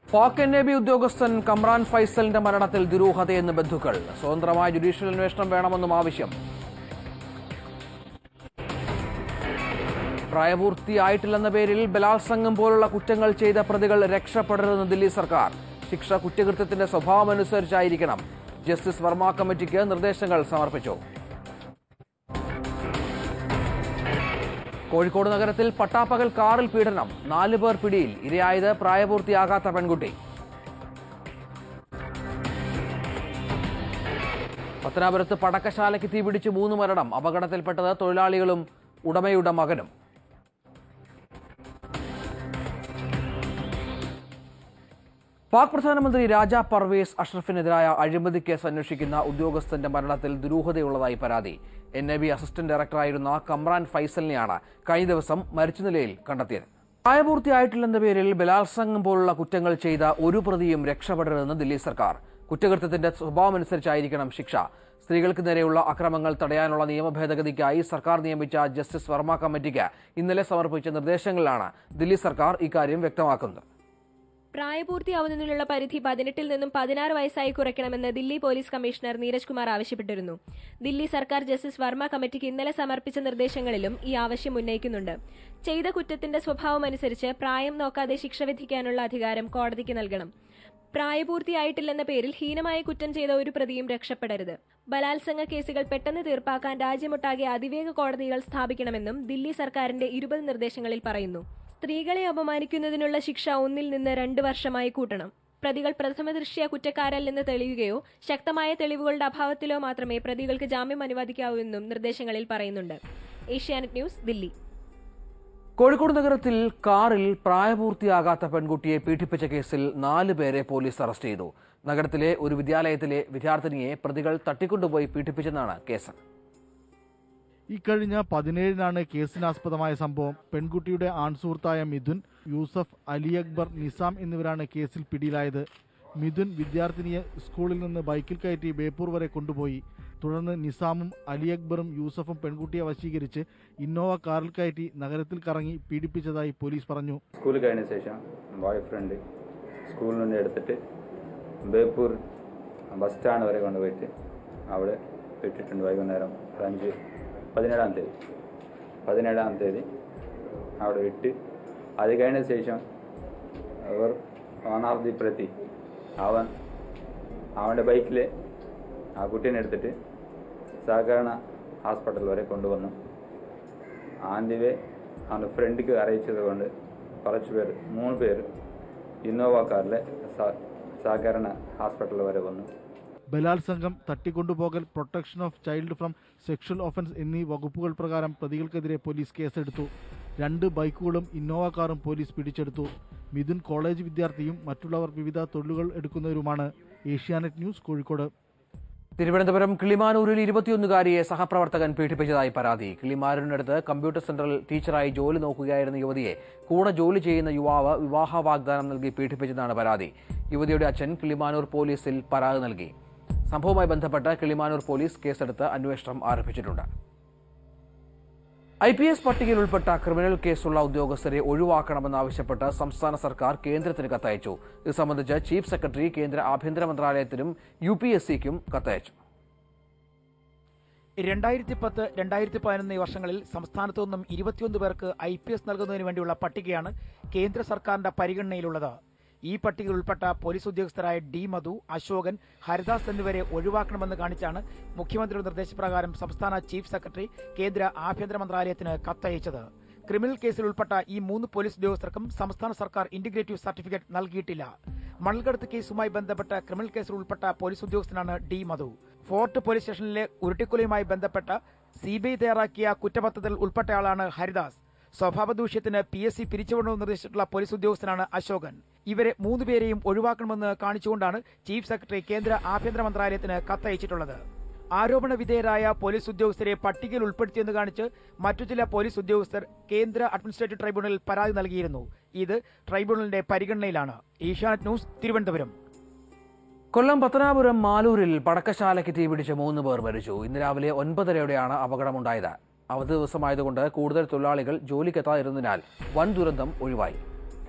Pak N A B ഉദ്യോഗസ്ഥൻ കമ്രാൻ ഫൈസലിന്റെ മരണത്തിൽ ദുരൂഹതയെന്ന് ബന്ധുക്കൾ സ്വതന്ത്രമായ ജുഡീഷ്യൽ അന്വേഷണം വേണമെന്നും ആവശ്യം പ്രായപൂർത്തിയായിട്ടില്ലെന്ന പേരിൽ ബലാത്സംഗം പോലുള്ള കുറ്റങ്ങൾ ചെയ്ത പ്രതികൾ രക്ഷപ്പെടരുതെന്ന് ദില്ലി സർക്കാർ ശിക്ഷ കുറ്റകൃത്യത്തിന്റെ സ്വഭാവമനുസരിച്ചായിരിക്കണം ജസ്റ്റിസ് വർമ്മ കമ്മിറ്റിക്ക് നിർദ്ദേശങ്ങൾ സമർപ്പിച്ചു കോഴിക്കോട് നഗരത്തിൽ പട്ടാപ്പകൽ കാറിൽ പീഡനം നാലു പേർ പിടിയിൽ ഇരയായത് പ്രായപൂർത്തിയാകാത്ത പെൺകുട്ടി പത്തനാപുരത്ത് പടക്കശാലയ്ക്ക് തീപിടിച്ച് മൂന്ന് മരണം അപകടത്തിൽപ്പെട്ടത് തൊഴിലാളികളും ഉടമയുടെ മകനും പാക് പ്രധാനമന്ത്രി രാജ പർവേസ് അഷ്റഫിനെതിരായ അഴിമതി കേസ് അന്വേഷിക്കുന്ന ഉദ്യോഗസ്ഥന്റെ മരണത്തിൽ ദുരൂഹതയുള്ളതായി പരാതി എൻ ഐ ബി അസിസ്റ്റന്റ് ഡയറക്ടറായിരുന്ന കമ്രാൻ ഫൈസലിനെയാണ് കഴിഞ്ഞ ദിവസം മരിച്ച നിലയിൽ കണ്ടെത്തിയത് പ്രായപൂർത്തിയായിട്ടില്ലെന്ന പേരിൽ ബലാത്സംഗം പോലുള്ള കുറ്റങ്ങൾ ചെയ്ത ഒരു പ്രതിയും രക്ഷപ്പെടരുതെന്ന് ദില്ലി സർക്കാർ കുറ്റകൃത്യത്തിന്റെ സ്വഭാവമനുസരിച്ചായിരിക്കണം ശിക്ഷ സ്ത്രീകൾക്ക് നേരെയുള്ള അക്രമങ്ങൾ തടയാനുള്ള നിയമ ഭേദഗതിക്കായി സർക്കാർ നിയമിച്ച ജസ്റ്റിസ് വർമ്മ കമ്മിറ്റിക്ക് ഇന്നലെ സമർപ്പിച്ച നിർദ്ദേശങ്ങളിലാണ് ദില്ലി സർക്കാർ ഇക്കാര്യം വ്യക്തമാക്കുന്നത് പ്രായപൂർത്തിയാവുന്നതിനുള്ള പരിധി പതിനെട്ടിൽ നിന്നും പതിനാറ് വയസ്സായി കുറയ്ക്കണമെന്ന് ദില്ലി പോലീസ് കമ്മീഷണർ നീരജ് കുമാർ ആവശ്യപ്പെട്ടിരുന്നു ദില്ലി സർക്കാർ ജസ്റ്റിസ് വർമ്മ കമ്മിറ്റിക്ക് ഇന്നലെ സമർപ്പിച്ച നിർദ്ദേശങ്ങളിലും ഈ ആവശ്യം ഉന്നയിക്കുന്നുണ്ട് ചെയ്ത കുറ്റത്തിന്റെ സ്വഭാവമനുസരിച്ച് പ്രായം നോക്കാതെ ശിക്ഷ വിധിക്കാനുള്ള അധികാരം കോടതിക്ക് നൽകണം പ്രായപൂർത്തിയായിട്ടില്ലെന്ന പേരിൽ ഹീനമായ കുറ്റം ചെയ്ത ഒരു പ്രതിയും രക്ഷപ്പെടരുത് ബലാത്സംഗ കേസുകൾ പെട്ടെന്ന് തീർപ്പാക്കാൻ രാജ്യമൊട്ടാകെ അതിവേഗ കോടതികൾ സ്ഥാപിക്കണമെന്നും ദില്ലി സർക്കാരിന്റെ ഇരുപത് നിർദ്ദേശങ്ങളിൽ പറയുന്നു സ്ത്രീകളെ അപമാനിക്കുന്നതിനുള്ള ശിക്ഷ ഒന്നിൽ നിന്ന് രണ്ട് വർഷമായി കൂട്ടണം പ്രതികൾ പ്രഥമ ദൃഷ്ട്യാ കുറ്റക്കാരല്ലെന്ന് തെളിയുകയോ ശക്തമായ തെളിവുകളുടെ അഭാവത്തിലോ മാത്രമേ പ്രതികൾക്ക് ജാമ്യം അനുവദിക്കാവൂ എന്നും നിർദ്ദേശങ്ങളിൽ പറയുന്നുണ്ട് ഏഷ്യാനെറ്റ് ന്യൂസ് ദില്ലി കോഴിക്കോട് നഗരത്തിൽ കാറിൽ പ്രായപൂർത്തിയാകാത്ത പെൺകുട്ടിയെ പീഡിപ്പിച്ച കേസിൽ നാല് പേരെ പോലീസ് അറസ്റ്റ് ചെയ്തു നഗരത്തിലെ ഒരു വിദ്യാലയത്തിലെ വിദ്യാർത്ഥിനിയെ പ്രതികൾ തട്ടിക്കൊണ്ടുപോയി പീഡിപ്പിച്ചെന്നാണ് കേസ് ഇക്കഴിഞ്ഞ പതിനേഴിനാണ് കേസിനാസ്പദമായ സംഭവം പെൺകുട്ടിയുടെ ആൺസുഹൃത്തായ മിഥുൻ യൂസഫ് അലി അക്ബർ നിസാം എന്നിവരാണ് കേസിൽ പിടിയിലായത് മിഥുൻ വിദ്യാർത്ഥിനിയെ സ്കൂളിൽ നിന്ന് ബൈക്കിൽ കയറ്റി ബേപ്പൂർ വരെ കൊണ്ടുപോയി തുടർന്ന് നിസാമും അലി അക്ബറും യൂസഫും പെൺകുട്ടിയെ വശീകരിച്ച് ഇന്നോവ കാറിൽ കയറ്റി നഗരത്തിൽ കറങ്ങി പീഡിപ്പിച്ചതായി പോലീസ് പറഞ്ഞു സ്കൂൾ കഴിഞ്ഞ ശേഷം ബോയ് ഫ്രണ്ട് സ്കൂളിൽ നിന്ന് എടുത്തിട്ട് ബേപ്പൂർ ബസ് സ്റ്റാൻഡ് വരെ കൊണ്ടുപോയിട്ട് അവിടെ ഇട്ടിട്ടുണ്ട് വൈകുന്നേരം ഒരു അഞ്ച് പതിനേഴാം തീയതി പതിനേഴാം തീയതി അവിടെ ഇട്ട് അത് കഴിഞ്ഞ ശേഷം അവർ വൺ ഓഫ് ദി പ്രതി അവൻ അവൻ്റെ ബൈക്കിൽ ആ കുട്ടീനെ എടുത്തിട്ട് സഹകരണ ഹോസ്പിറ്റൽ വരെ കൊണ്ടുവന്നു ആൻഡ് വേ അവൻ്റെ ഫ്രണ്ടിക്ക് അറിയിച്ചത് കൊണ്ട് കുറച്ച് പേര് മൂന്ന് പേര് ഇന്നോവ കാറിൽ സഹകരണ ഹോസ്പിറ്റൽ വരെ വന്നു ബലാത്സംഗം തട്ടിക്കൊണ്ടുപോകൽ protection of child from sexual offence എന്നീ വകുപ്പുകൾ പ്രകാരം പ്രതികൾക്കെതിരെ പോലീസ് കേസെടുത്തു രണ്ട് ബൈക്കുകളും ഇന്നോവ കാറും പോലീസ് പിടിച്ചെടുത്തു മിഥുൻ കോളേജ് വിദ്യാർത്ഥിയും മറ്റുള്ളവർ വിവിധ തൊഴിലുകൾ എടുക്കുന്നവരുമാണ് ഏഷ്യാനെറ്റ് ന്യൂസ് കോഴിക്കോട് തിരുവനന്തപുരം കിളിമാനൂരിൽ ഇരുപത്തിയൊന്നുകാരിയെ സഹപ്രവർത്തകൻ പീഡിപ്പിച്ചതായി പരാതി കിളിമാനൂരിനടുത്ത് കമ്പ്യൂട്ടർ സെന്ററിൽ ടീച്ചറായി ജോലി നോക്കുകയായിരുന്ന യുവതിയെ കൂടെ ജോലി ചെയ്യുന്ന യുവാവ് വിവാഹ വാഗ്ദാനം നൽകി പീഡിപ്പിച്ചതാണ് പരാതി യുവതിയുടെ അച്ഛൻ കിളിമാനൂർ പോലീസിൽ പരാതി നൽകി സംഭവവുമായി ബന്ധപ്പെട്ട് കിളിമാനൂർ പോലീസ് കേസെടുത്ത് അന്വേഷണം ആരംഭിച്ചിട്ടുണ്ട് ഐ പി എസ് പട്ടികയിൽ ഉൾപ്പെട്ട ക്രിമിനൽ കേസുള്ള ഉദ്യോഗസ്ഥരെ ഒഴിവാക്കണമെന്നാവശ്യപ്പെട്ട് സംസ്ഥാന സർക്കാർ കേന്ദ്രത്തിന് കത്തയച്ചു ഇത് സംബന്ധിച്ച് ചീഫ് സെക്രട്ടറി കേന്ദ്ര ആഭ്യന്തര മന്ത്രാലയത്തിനും യു പി എസ് സിക്കും കത്തയച്ചു രണ്ടായിരത്തി പത്ത് രണ്ടായിരത്തി പതിനൊന്ന് വർഷങ്ങളിൽ സംസ്ഥാനത്തു നിന്നും ഇരുപത്തിയൊന്ന് പേർക്ക് ഐ പി എസ് നൽകുന്നതിന് വേണ്ടിയുള്ള പട്ടികയാണ് കേന്ദ്ര സർക്കാരിന്റെ പരിഗണനയിലുള്ളത് ഈ പട്ടികയിൽ ഉൾപ്പെട്ട പോലീസ് ഉദ്യോഗസ്ഥരായ ഡി മധു അശോകൻ ഹരിദാസ് എന്നിവരെ ഒഴിവാക്കണമെന്ന് കാണിച്ചാണ് മുഖ്യമന്ത്രിയുടെ നിർദ്ദേശപ്രകാരം സംസ്ഥാന ചീഫ് സെക്രട്ടറി കേന്ദ്ര ആഭ്യന്തര മന്ത്രാലയത്തിന് കത്തയച്ചത് ക്രിമിനൽ കേസിൽ ഉൾപ്പെട്ട ഈ മൂന്ന് പോലീസ് ഉദ്യോഗസ്ഥർക്കും സംസ്ഥാന സർക്കാർ ഇന്റഗ്രേറ്റീവ് സർട്ടിഫിക്കറ്റ് നൽകിയിട്ടില്ല മണൽകടത്ത് കേസുമായി ബന്ധപ്പെട്ട ക്രിമിനൽ കേസിൽ ഉൾപ്പെട്ട പോലീസ് ഉദ്യോഗസ്ഥനാണ് ഡി മധു ഫോർട്ട് പോലീസ് സ്റ്റേഷനിലെ ഉരുട്ടിക്കൊലയുമായി ബന്ധപ്പെട്ട സിബിഐ തയ്യാറാക്കിയ കുറ്റപത്രത്തിൽ ഉൾപ്പെട്ടയാളാണ് ഹരിദാസ് സ്വഭാവ ദൂഷ്യത്തിന് പി എസ് സി പിരിച്ചുവിടണമെന്ന് നിർദ്ദേശിച്ചിട്ടുള്ള പോലീസ് ഉദ്യോഗസ്ഥനാണ് അശോകൻ ഇവരെ മൂന്നുപേരെയും ഒഴിവാക്കണമെന്ന് കാണിച്ചുകൊണ്ടാണ് ചീഫ് സെക്രട്ടറി കേന്ദ്ര ആഭ്യന്തര മന്ത്രാലയത്തിന് കത്തയച്ചിട്ടുള്ളത് ആരോപണ വിധേയരായ പോലീസ് ഉദ്യോഗസ്ഥരെ പട്ടികയിൽ ഉൾപ്പെടുത്തിയെന്ന് കാണിച്ച് മറ്റു ചില പോലീസ് ഉദ്യോഗസ്ഥർ കേന്ദ്ര അഡ്മിനിസ്ട്രേറ്റീവ് ട്രൈബ്യൂണലിൽ പരാതി നൽകിയിരുന്നു ഇത് ട്രൈബ്യൂണലിന്റെ പരിഗണനയിലാണ് ഏഷ്യാനെറ്റ് ന്യൂസ് തിരുവനന്തപുരം കൊല്ലം പത്തനാപുരം മാലൂരിൽ പടക്കശാലയ്ക്ക് തീപിടിച്ച് മൂന്ന് പേർ മരിച്ചു ഇന്ന് രാവിലെ ഒൻപതരയോടെയാണ് അപകടമുണ്ടായത് അവധി ദിവസമായതുകൊണ്ട് കൂടുതൽ തൊഴിലാളികൾ ജോലിക്കെത്താതിരുന്നതിനാൽ വൻ ദുരന്തം ഒഴിവായി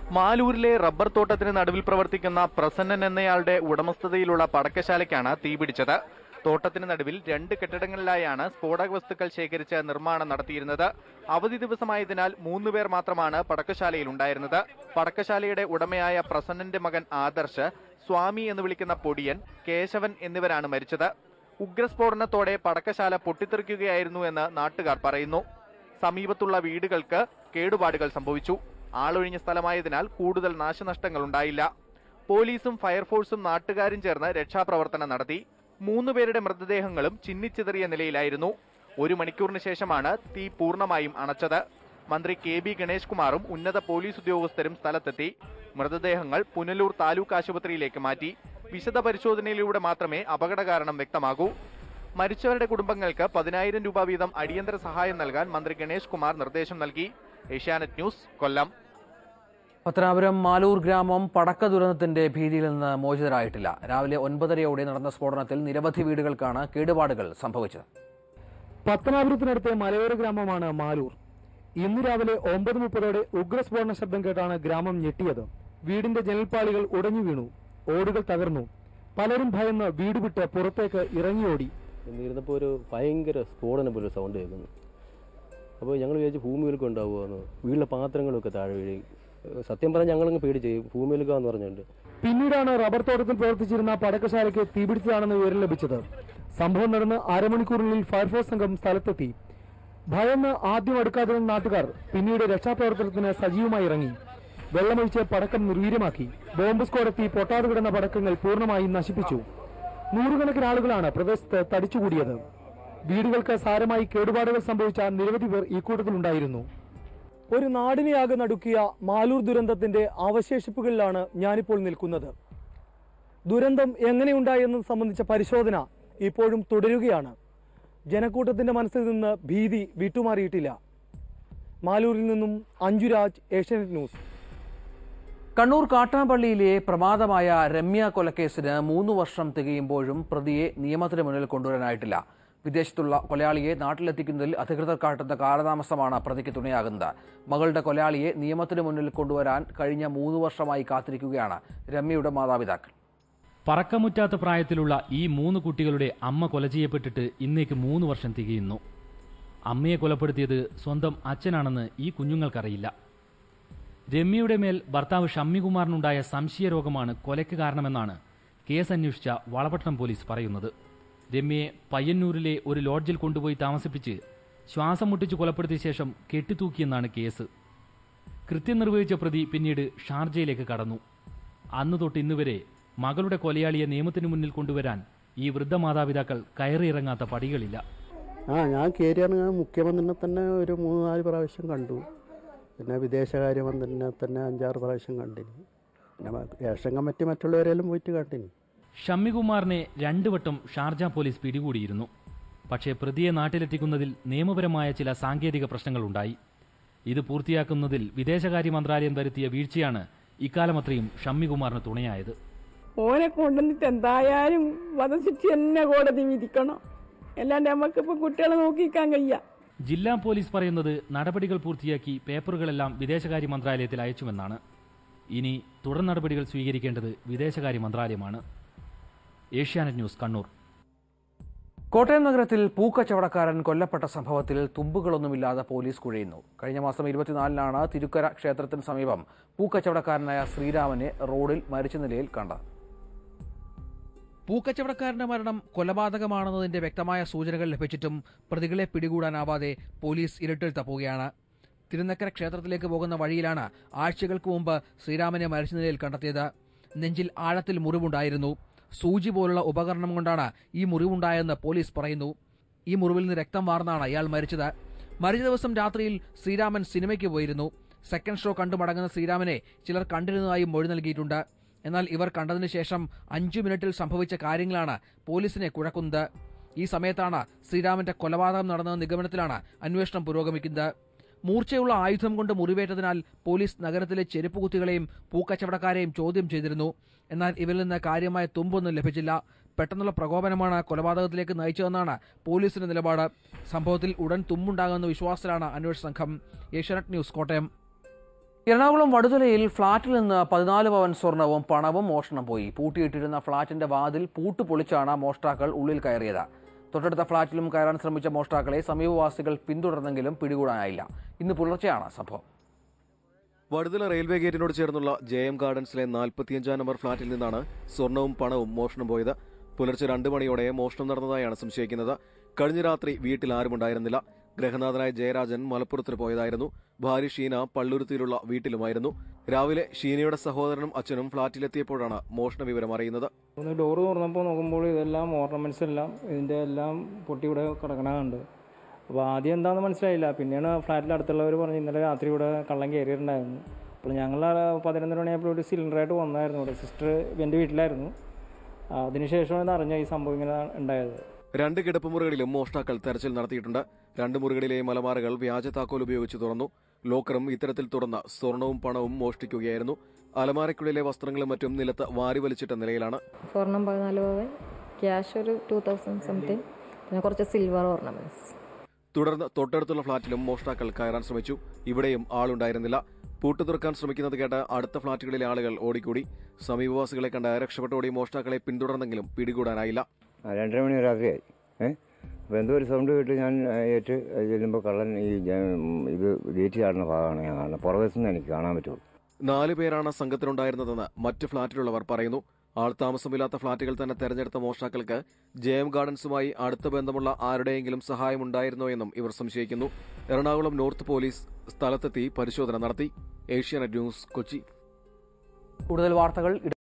മാലൂരിലെ റബ്ബർ തോട്ടത്തിന് നടുവിൽ പ്രവർത്തിക്കുന്ന പ്രസന്നൻ എന്നയാളുടെ ഉടമസ്ഥതയിലുള്ള പടക്കശാലയ്ക്കാണ് തീപിടിച്ചത് തോട്ടത്തിന് നടുവിൽ രണ്ട് കെട്ടിടങ്ങളിലായാണ് സ്ഫോടക വസ്തുക്കൾ ശേഖരിച്ച് നിർമ്മാണം നടത്തിയിരുന്നത് അവധി ദിവസമായതിനാൽ മൂന്ന് പേർ മാത്രമാണ് പടക്കശാലയിൽ ഉണ്ടായിരുന്നത് പടക്കശാലയുടെ ഉടമയായ പ്രസന്നന്റെ മകൻ ആദർശ് സ്വാമി എന്ന് വിളിക്കുന്ന പൊടിയൻ കേശവൻ എന്നിവരാണ് മരിച്ചത് ഉഗ്രസ്ഫോടനത്തോടെ പടക്കശാല പൊട്ടിത്തെറിക്കുകയായിരുന്നു എന്ന് നാട്ടുകാർ പറയുന്നു സമീപത്തുള്ള വീടുകൾക്ക് കേടുപാടുകൾ സംഭവിച്ചു ആളൊഴിഞ്ഞ സ്ഥലമായതിനാൽ കൂടുതൽ നാശനഷ്ടങ്ങൾ ഉണ്ടായില്ല പോലീസും ഫയർഫോഴ്സും നാട്ടുകാരും ചേർന്ന് രക്ഷാപ്രവർത്തനം നടത്തി മൂന്ന് പേരുടെ മൃതദേഹങ്ങളും ചിന്നിച്ചിതറിയ നിലയിലായിരുന്നു ഒരു മണിക്കൂറിന് ശേഷമാണ് തീ പൂർണ്ണമായും അണച്ചത് മന്ത്രി കെ ബി ഗണേഷ് കുമാറും ഉന്നത പോലീസ് ഉദ്യോഗസ്ഥരും സ്ഥലത്തെത്തി മൃതദേഹങ്ങൾ പുനലൂർ താലൂക്ക് ആശുപത്രിയിലേക്ക് മാറ്റി വിശദ പരിശോധനയിലൂടെ മാത്രമേ അപകട കാരണം വ്യക്തമാകൂ മരിച്ചവരുടെ കുടുംബങ്ങൾക്ക് പതിനായിരം രൂപ വീതം അടിയന്തര സഹായം നൽകാൻ മന്ത്രി ഗണേഷ് കുമാർ നിർദ്ദേശം നൽകി ഏഷ്യാനെറ്റ് ന്യൂസ് കൊല്ലം പത്തനാപുരം മാലൂർ ഗ്രാമം പടക്ക ദുരന്തത്തിന്റെ ഭീതിയിൽ നിന്ന് മോചിതരായിട്ടില്ല രാവിലെ ഒൻപതരയോടെ നടന്ന സ്ഫോടനത്തിൽ നിരവധി വീടുകൾക്കാണ് കേടുപാടുകൾ സംഭവിച്ചത് പത്തനാപുരത്തിനടുത്തെ മലയോര ഗ്രാമമാണ് മാലൂർ ഇന്ന് രാവിലെ ഒമ്പത് മുപ്പതോടെ ഉഗ്രസ്ഫോടന ശബ്ദം കേട്ടാണ് ഗ്രാമം ഞെട്ടിയത് വീടിന്റെ ജനൽപ്പാളികൾ ഉടഞ്ഞു വീണു ഓടുകൾ തകർന്നു പലരും ഭയന്ന് വീട് വിട്ട് പുറത്തേക്ക് ഇറങ്ങിയോടി എന്നിരുന്നപ്പോൾ ഒരു ഭയങ്കര സ്ഫോടനം പോലെ സൗണ്ട് കേൾക്കുന്നു അപ്പോൾ ഞങ്ങൾ വിചാരിച്ചു ഭൂമിയിലൊക്കെ ഉണ്ടാവുമെന്ന് വീട്ടിലെ പാത്രങ്ങളൊക്കെ താഴെ വീഴി ഏഹ് സത്യം പറഞ്ഞാൽ ഞങ്ങളങ്ങ് പേടിച്ച് ഭൂമിയിലൊക്കെ എന്ന് പറഞ്ഞുകൊണ്ട് പിന്നീടാണ് റബ്ബർ തോട്ടത്തിൽ പ്രവർത്തിച്ചിരുന്ന പടക്കശാലയ്ക്ക് തീപിടിച്ചതാണെന്ന് വിവരം ലഭിച്ചത് സംഭവം നടന്ന് അരമണിക്കൂറിനുള്ളിൽ ഫയർഫോഴ്സ് സംഘം സ്ഥലത്തെത്തി ഭയന്ന് ആദ്യം അടുക്കാതെ നിന്ന നാട്ടുകാർ പിന്നീട് രക്ഷാപ്രവർത്തനത്തിന് സജീവമായി ഇറങ്ങി വെള്ളമൊഴിച്ച് പടക്കം നിർവീര്യമാക്കി ബോംബ് സ്ക്വാഡെത്തി പൊട്ടാതെ കിടന്ന പടക്കങ്ങൾ പൂർണ്ണമായും നശിപ്പിച്ചു നൂറുകണക്കിന് ആളുകളാണ് പ്രദേശത്ത് തടിച്ചുകൂടിയത് വീടുകൾക്ക് സാരമായി കേടുപാടുകൾ സംഭവിച്ച നിരവധി പേർ ഈ കൂട്ടത്തിലുണ്ടായിരുന്നു ഒരു നാടിനെയാകെ നടുക്കിയ മാലൂർ ദുരന്തത്തിന്റെ അവശേഷിപ്പുകളിലാണ് ഞാനിപ്പോൾ നിൽക്കുന്നത് ദുരന്തം എങ്ങനെയുണ്ടായെന്നത് സംബന്ധിച്ച പരിശോധന ഇപ്പോഴും തുടരുകയാണ് ജനക്കൂട്ടത്തിന്റെ മനസ്സിൽ നിന്ന് ഭീതി വിട്ടുമാറിയിട്ടില്ല മാലൂരിൽ നിന്നും അഞ്ജുരാജ് ഏഷ്യാനെറ്റ് ന്യൂസ് കണ്ണൂർ കാട്ടാമ്പള്ളിയിലെ പ്രമാദമായ രമ്യ കൊലക്കേസിന് മൂന്ന് വർഷം തികയുമ്പോഴും പ്രതിയെ നിയമത്തിന് മുന്നിൽ കൊണ്ടുവരാനായിട്ടില്ല വിദേശത്തുള്ള കൊലയാളിയെ നാട്ടിലെത്തിക്കുന്നതിൽ അധികൃതർ കാട്ടുന്ന കാലതാമസമാണ് പ്രതിക്ക് തുണയാകുന്നത് മകളുടെ കൊലയാളിയെ നിയമത്തിന് മുന്നിൽ കൊണ്ടുവരാൻ കഴിഞ്ഞ മൂന്ന് വർഷമായി കാത്തിരിക്കുകയാണ് രമ്യയുടെ മാതാപിതാക്കൾ പറക്കമുറ്റാത്ത പ്രായത്തിലുള്ള ഈ മൂന്ന് കുട്ടികളുടെ അമ്മ കൊല ചെയ്യപ്പെട്ടിട്ട് ഇന്നേക്ക് മൂന്ന് വർഷം തികയുന്നു അമ്മയെ കൊലപ്പെടുത്തിയത് സ്വന്തം അച്ഛനാണെന്ന് ഈ കുഞ്ഞുങ്ങൾക്കറിയില്ല രമ്യയുടെ മേൽ ഭർത്താവ് ഷമ്മികുമാറിനുണ്ടായ സംശയരോഗമാണ് കൊലയ്ക്ക് കാരണമെന്നാണ് കേസ് അന്വേഷിച്ച വളപട്ടണം പോലീസ് പറയുന്നത് രമ്യയെ പയ്യന്നൂരിലെ ഒരു ലോഡ്ജിൽ കൊണ്ടുപോയി താമസിപ്പിച്ച് ശ്വാസം മുട്ടിച്ച് കൊലപ്പെടുത്തിയ ശേഷം കെട്ടിത്തൂക്കിയെന്നാണ് കേസ് കൃത്യം നിർവഹിച്ച പ്രതി പിന്നീട് ഷാർജയിലേക്ക് കടന്നു അന്ന് തൊട്ട് ഇന്നുവരെ മകളുടെ കൊലയാളിയെ നിയമത്തിന് മുന്നിൽ കൊണ്ടുവരാൻ ഈ വൃദ്ധ മാതാപിതാക്കൾ കയറിയിറങ്ങാത്ത പടികളില്ല ആ ഞാൻ കയറിയിറങ്ങാൻ മുഖ്യമന്ത്രിനെ തന്നെ ഒരു മൂന്ന് നാല് പ്രാവശ്യം കണ്ടു പിന്നെ വിദേശകാര്യമന്ത്രിനെ തന്നെ അഞ്ചാറ് പ്രാവശ്യം കണ്ടിനി പിന്നെ ഇലക്ഷൻ കമ്മിറ്റി മറ്റുള്ളവരെല്ലാം പോയിട്ട് കണ്ടിനി ഷമ്മികുമാറിനെ രണ്ടു വട്ടം ഷാർജ പോലീസ് പിടികൂടിയിരുന്നു പക്ഷേ പ്രതിയെ നാട്ടിലെത്തിക്കുന്നതിൽ നിയമപരമായ ചില സാങ്കേതിക പ്രശ്നങ്ങളുണ്ടായി ഇത് പൂർത്തിയാക്കുന്നതിൽ വിദേശകാര്യ മന്ത്രാലയം വരുത്തിയ വീഴ്ചയാണ് ഇക്കാലമത്രയും ഷമ്മികുമാറിന് തുണയായത് ഓനെ കൊണ്ടുവന്നിട്ട് എന്തായാലും വധശിക്ഷ തന്നെ കോടതി വിധിക്കണം അല്ലാണ്ട് നമുക്കിപ്പോ കുട്ടികളെ നോക്കിക്കാൻ കഴിയ ജില്ലാ പോലീസ് പറയുന്നത് നടപടികൾ പൂർത്തിയാക്കി പേപ്പറുകളെല്ലാം വിദേശകാര്യ മന്ത്രാലയത്തിൽ അയച്ചുവെന്നാണ് ഇനി തുടർ നടപടികൾ സ്വീകരിക്കേണ്ടത് വിദേശകാര്യ മന്ത്രാലയമാണ് ഏഷ്യാനെറ്റ് ന്യൂസ് കണ്ണൂർ കോട്ടയം നഗരത്തിൽ പൂക്കച്ചവടക്കാരൻ കൊല്ലപ്പെട്ട സംഭവത്തിൽ തുമ്പുകളൊന്നുമില്ലാതെ പോലീസ് കുഴയുന്നു കഴിഞ്ഞ മാസം ഇരുപത്തിനാലിനാണ് തിരുക്കര ക്ഷേത്രത്തിന് സമീപം പൂക്കച്ചവടക്കാരനായ ശ്രീരാമനെ റോഡിൽ മരിച്ച നിലയിൽ കണ്ടത് പൂക്കച്ചവടക്കാരന്റെ മരണം കൊലപാതകമാണെന്നതിന്റെ വ്യക്തമായ സൂചനകൾ ലഭിച്ചിട്ടും പ്രതികളെ പിടികൂടാനാവാതെ പോലീസ് ഇരുട്ടിൽ തപ്പുകയാണ് തിരുനക്കര ക്ഷേത്രത്തിലേക്ക് പോകുന്ന വഴിയിലാണ് ആഴ്ചകൾക്ക് മുമ്പ് ശ്രീരാമനെ മരിച്ച നിലയിൽ കണ്ടെത്തിയത് നെഞ്ചിൽ ആഴത്തിൽ മുറിവുണ്ടായിരുന്നു സൂചി പോലുള്ള ഉപകരണം കൊണ്ടാണ് ഈ മുറിവുണ്ടായെന്ന് പോലീസ് പറയുന്നു ഈ മുറിവിൽ നിന്ന് രക്തം വാർന്നാണ് ഇയാൾ മരിച്ചത് മരിച്ച ദിവസം രാത്രിയിൽ ശ്രീരാമൻ സിനിമയ്ക്ക് പോയിരുന്നു സെക്കൻഡ് ഷോ കണ്ടു മടങ്ങുന്ന ശ്രീരാമനെ ചിലർ കണ്ടിരുന്നതായും മൊഴി നൽകിയിട്ടുണ്ട് എന്നാൽ ഇവർ കണ്ടതിന് ശേഷം അഞ്ചു മിനിറ്റിൽ സംഭവിച്ച കാര്യങ്ങളാണ് പോലീസിനെ കുഴക്കുന്നത് ഈ സമയത്താണ് ശ്രീരാമന്റെ കൊലപാതകം നടന്ന നിഗമനത്തിലാണ് അന്വേഷണം പുരോഗമിക്കുന്നത് മൂർച്ചയുള്ള ആയുധം കൊണ്ട് മുറിവേറ്റതിനാൽ പോലീസ് നഗരത്തിലെ ചെരുപ്പ് കുത്തികളെയും പൂക്കച്ചവടക്കാരെയും ചോദ്യം ചെയ്തിരുന്നു എന്നാൽ ഇവരിൽ നിന്ന് കാര്യമായ തുമ്പൊന്നും ലഭിച്ചില്ല പെട്ടെന്നുള്ള പ്രകോപനമാണ് കൊലപാതകത്തിലേക്ക് നയിച്ചതെന്നാണ് പോലീസിന്റെ നിലപാട് സംഭവത്തിൽ ഉടൻ തുമ്പുണ്ടാകുന്ന വിശ്വാസത്തിലാണ് അന്വേഷണ സംഘം ഏഷ്യാനെറ്റ് ന്യൂസ് കോട്ടയം എറണാകുളം വടുതലയിൽ ഫ്ളാറ്റിൽ നിന്ന് പതിനാല് പവൻ സ്വർണവും പണവും മോഷണം പോയി പൂട്ടിയിട്ടിരുന്ന ഫ്ളാറ്റിന്റെ വാതിൽ പൂട്ട് പൊളിച്ചാണ് മോഷ്ടാക്കൾ ഉള്ളിൽ കയറിയത് തൊട്ടടുത്ത ഫ്ളാറ്റിലും കയറാൻ ശ്രമിച്ച മോഷ്ടാക്കളെ സമീപവാസികൾ പിന്തുടർന്നെങ്കിലും പിടികൂടാനായില്ല ഇന്ന് പുലർച്ചെയാണ് സംഭവം വടുതല റെയിൽവേ ഗേറ്റിനോട് ചേർന്നുള്ള ജെ എം ഗാർഡൻസിലെ നാൽപ്പത്തിയഞ്ചാം നമ്പർ ഫ്ളാറ്റിൽ നിന്നാണ് സ്വർണവും പണവും മോഷണം പോയത് പുലർച്ചെ രണ്ട് മണിയോടെ മോഷണം നടന്നതായാണ് സംശയിക്കുന്നത് കഴിഞ്ഞ രാത്രി വീട്ടിൽ ആരുമുണ്ടായിരുന്നില്ല ഗ്രഹനാഥനായ ജയരാജൻ മലപ്പുറത്തിന് പോയതായിരുന്നു ഭാര്യ ഷീന പള്ളുരുത്തിയിലുള്ള വീട്ടിലുമായിരുന്നു രാവിലെ ഷീനയുടെ സഹോദരനും അച്ഛനും ഫ്ളാറ്റിലെത്തിയപ്പോഴാണ് മോഷണ വിവരം അറിയുന്നത് ഒന്ന് ഡോറ് തുറന്നപ്പോൾ നോക്കുമ്പോൾ ഇതെല്ലാം ഓർണമെന്റ്സ് എല്ലാം ഇതിൻ്റെ എല്ലാം പൊട്ടി ഇവിടെ കിടക്കണുണ്ട് അപ്പോൾ ആദ്യം എന്താണെന്ന് മനസ്സിലായില്ല പിന്നെയാണ് ഫ്ലാറ്റിൽ അടുത്തുള്ളവർ പറഞ്ഞ് ഇന്നലെ രാത്രി ഇവിടെ കള്ളം കയറിയിട്ടുണ്ടായിരുന്നു അപ്പോൾ ഞങ്ങൾ പതിനൊന്നര മണിയായപ്പോൾ ഒരു സിലിണ്ടറായിട്ട് വന്നായിരുന്നു ഇവിടെ സിസ്റ്റർ എൻ്റെ വീട്ടിലായിരുന്നു അതിനുശേഷമാണ് ഇത് അറിഞ്ഞ ഈ സംഭവം ഇങ്ങനെ ഉണ്ടായത് രണ്ട് കിടപ്പുമുറികളിലും മോഷ്ടാക്കൾ തെരച്ചിൽ നടത്തിയിട്ടുണ്ട് രണ്ട് മുറികളിലെയും അലമാരകൾ വ്യാജ താക്കോൽ ഉപയോഗിച്ച് തുറന്നു ലോക്കറും ഇത്തരത്തിൽ തുറന്ന സ്വർണവും പണവും മോഷ്ടിക്കുകയായിരുന്നു അലമാരയ്ക്കുള്ളിലെ വസ്ത്രങ്ങളും മറ്റും നിലത്ത് വാരി വലിച്ചിട്ട നിലയിലാണ് സ്വർണം പതിനാല് പവൻ ക്യാഷ് ഒരു ടു തൗസൻഡ് സംതിങ് പിന്നെ കുറച്ച് സിൽവർ ഓർണമെന്റ്സ് തുടർന്ന് തൊട്ടടുത്തുള്ള ഫ്ളാറ്റിലും മോഷ്ടാക്കൾ കയറാൻ ശ്രമിച്ചു ഇവിടെയും ആളുണ്ടായിരുന്നില്ല പൂട്ട് തുറക്കാൻ ശ്രമിക്കുന്നത് കേട്ട് അടുത്ത ഫ്ളാറ്റുകളിലെ ആളുകൾ ഓടിക്കൂടി സമീപവാസികളെ കണ്ട് രക്ഷപ്പെട്ടോടി മോഷ്ടാക്കളെ പിന്തുടർന്നെങ്കിലും പിടികൂടാനായില്ല ആ, രണ്ടര മണി രാത്രിയായി ഏ അപ്പോൾ എന്തോ ഒരു സൗണ്ട് കേട്ട് ഞാൻ ആ, ഏറ്റ് ചെല്ലുമ്പോൾ കള്ളൻ ഈ ജ- ഇത് ഗേറ്റ് ചാടുന്ന ഭാഗമാണ് ഞാൻ കാണുന്നത് പുറകുവശത്ത് നിന്ന് എനിക്ക് കാണാൻ പറ്റുള്ളൂ നാല് പേരാണ് സംഘത്തിലുണ്ടായിരുന്നതെന്ന് മറ്റ് ഫ്ളാറ്റിലുള്ളവർ പറയുന്നു ആൾ താമസമില്ലാത്ത ഫ്ളാറ്റുകൾ തന്നെ തെരഞ്ഞെടുത്ത മോഷ്ടാക്കൾക്ക് ജെ എം ഗാർഡൻസുമായി അടുത്ത ബന്ധമുള്ള ആരുടെയെങ്കിലും സഹായമുണ്ടായിരുന്നോ എന്നും ഇവർ സംശയിക്കുന്നു എറണാകുളം നോർത്ത് പോലീസ് സ്ഥലത്തെത്തി പരിശോധന നടത്തി ഏഷ്യാനെറ്റ് ന്യൂസ് കൊച്ചി കൂടുതൽ വാർത്തകൾ